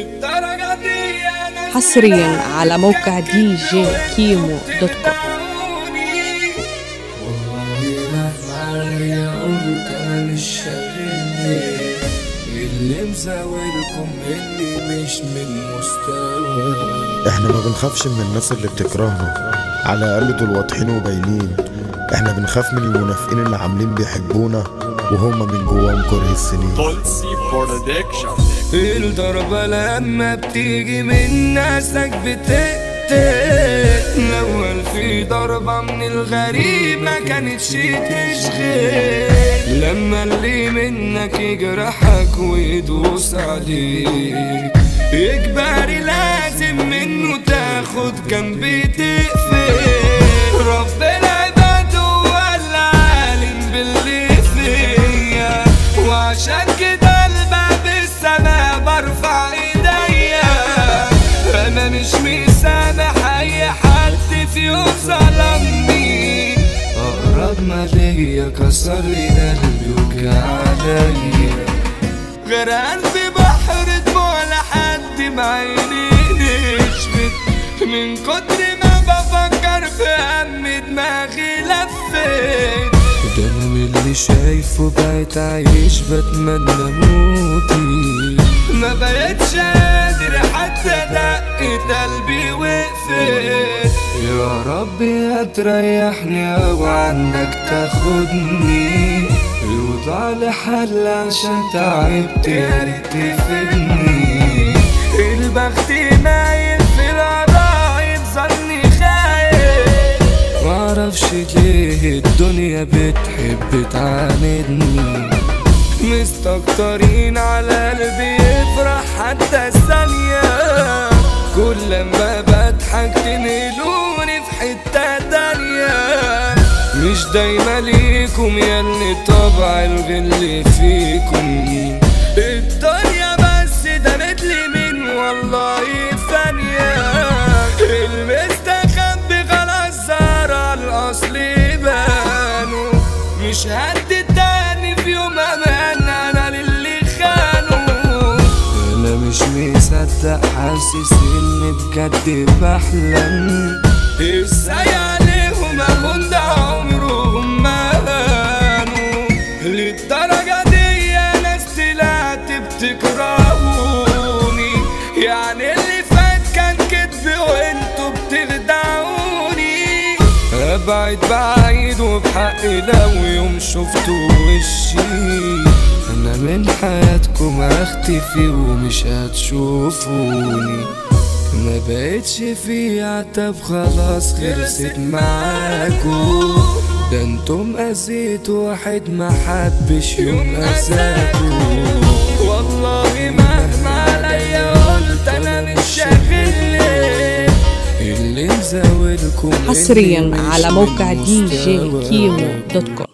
للدرجة دي أنا حصريا على موقع دي جي كيمو دوت كوم والله مهما عليا قلت أنا مش شاغلني اللي مزاولكم إني مش من مستوى احنا ما بنخافش من الناس اللي بتكرهنا على الاقل دول واضحين وباينين احنا بنخاف من المنافقين اللي عاملين بيحبونا وهم من جواهم كره السنين Tulsi Production الضربة لما بتيجي من ناسك بتقتل الأول في ضربة من الغريب ما كانتش تشغل لما اللي منك يجرحك ويدوس عليك إجباري لازم منه تاخد جنب تقفل رب العباد هو العالم باللي فيا وعشان كده الباب السماء برفع ايديا انا مش مسامح اي حد في يوم ظلمني اقرب ما ليا كسر لي قلبي وجع عليا غرقان في بحر دموع لحد ما عيني نشفت من كتر ما بفكر في هم دماغي لفت ده انا من اللي شايفه بقيت عايش بتمنى موتي ما بقتش قادر حتى دقة قلبي وقفت يا رب هتريحني او عنك تاخدني يوضع لي حل عشان تعبت يا ريت تفيدني البخت مايل في القرايب ظني خايف معرفش ليه الدنيا بتحب تعاندني مستكترين على قلبي يفرح حتى الثانية كل ما بضحك تنقلوني في حتة تانية مش دايما ليكم يا اللي طبع الغل فيكم الدنيا بس دامت لي من والله ثانية المستخبي خلاص زار الأصل بانوا مش هدي تاني في يوم أمان أنا للي خانوا أنا مش مصدق حاسس إني بجد بحلم إزاي عليهم أكون ده عمرهم ما هانوا للدرجة دي يا ناس طلعت بتكرهوني يعني اللي فات كان كدب وانتوا بتخدعوني ابعد بعيد وبحقي لو يوم شفتوا وشي انا من حياتكم اختفي ومش هتشوفوني ما بقتش في عتب خلاص خلصت معاكو ده انتم اذيت واحد ما حبش يوم اذاكو والله مهما عليا قلت انا مش شاغلني اللي مزاولكم حصريا إني مش على موقع من دي جي مستوى. كيمو دوت كوم